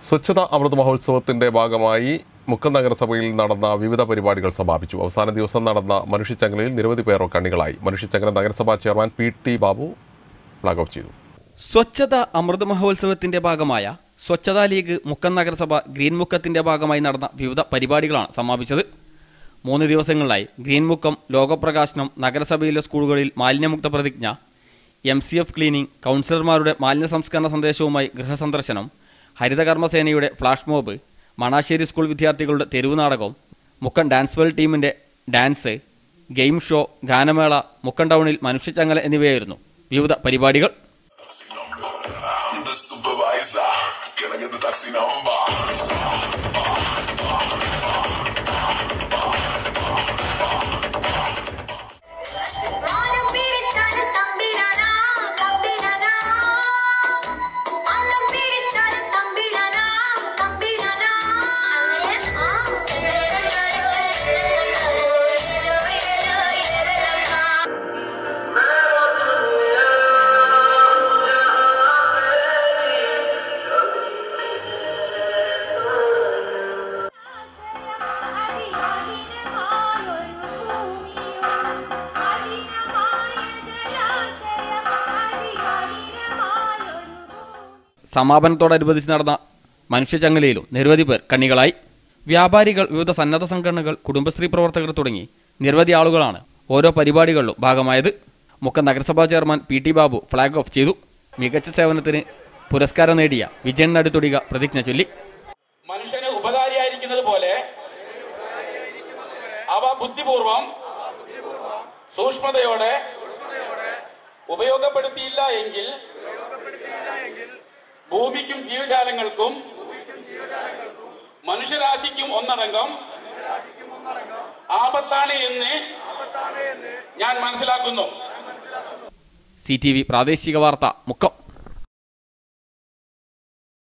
സ്വച്ഛത അമൃത് മഹോത്സവത്തിന്റെ ഭാഗമായി മുക്കം നഗരസഭയിൽ നടന്ന വിവിധ പരിപാടികൾ സമാപിച്ചു അവസാന ദിവസം നടന്ന മനുഷ്യച്ചങ്ങലയിൽ നിരവധി പേർ കണ്ണികളായി മനുഷ്യച്ചങ്ങല നഗരസഭാ chairman P T Babu flag off ചെയ്തു സ്വച്ഛത അമൃത മഹോത്സവത്തിന്റെ ഭാഗമായ സ്വച്ഛതാ ലീഗ് മുക്കം നഗരസഭ ഗ്രീൻ മുക്കത്തിന്റെ ഭാഗമായി നടന്ന വിവിധ പരിപാടികളാണ് സമാപിച്ചത് മൂന്ന് ദിവസങ്ങളിലായി ഗ്രീൻ മുക്കം ലോകപ്രകാശനം നഗരസഭയിലെ സ്കൂളുകളിൽ മാലിന്യമുക്ത പ്രതിജ്ഞ എം സി എഫ് ക്ലീനിംഗ് കൗൺസിലർമാരുടെ മാലിന്യ സംസ്കരണ സന്ദേശവുമായി ഗൃഹസന്ദർശനം ഹരിതകർമ്മസേനയുടെ ഫ്ലാഷ് മോബ് മണാശ്ശേരി സ്കൂൾ വിദ്യാർത്ഥികളുടെ തെരുവ് നാടകം മുക്കം ഡാൻസ് വേൾഡ് ടീമിന്റെ ഡാൻസ് ഗെയിം ഷോ ഗാനമേള മുക്കം ടൗണിൽ മനുഷ്യച്ചങ്ങല എന്നിവയായിരുന്നു വിവിധ പരിപാടികൾ I'm the supervisor. Can I get the taxi number? വാനം പിരിച്ചാല് തമ്പിരാനാ, തമ്പിരാനാ. വാനം പിരിച്ചാല് തമ്പിരാനാ, തമ്പിരാനാ. ആ. സമാപനത്തോടനുബന്ധിച്ച് നടന്ന മനുഷ്യചങ്ങലയിലും നിരവധി പേർ കണ്ണികളായി വ്യാപാരികൾ വിവിധ സന്നദ്ധ സംഘടനകൾ കുടുംബശ്രീ പ്രവർത്തകർ തുടങ്ങി നിരവധി ആളുകളാണ് ഓരോ പരിപാടികളിലും ഭാഗമായത് മുക്കം നഗരസഭാ chairman P T Babu flag off ചെയ്തു മികച്ച സേവനത്തിന് പുരസ്കാരം നേടിയ വിജയൻ നടുത്തുടിക പ്രതിജ്ഞ ചൊല്ലി മനുഷ്യന് ഉപകാരിയായിരിക്കുന്നത് പോലെ അവ ബുദ്ധിപൂർവം സൂക്ഷ്മതയോടെ ഉപയോഗപ്പെടുത്തിയില്ല എങ്കിൽ ഭൂമിക്കും ജീവജാലങ്ങൾക്കും മനുഷ്യരാശിക്കും ഒന്നടങ്കം ആപത്താണ് എന്ന് ഞാൻ മനസ്സിലാക്കുന്നു സി ടി വി പ്രാദേശിക വാർത്ത മുക്കം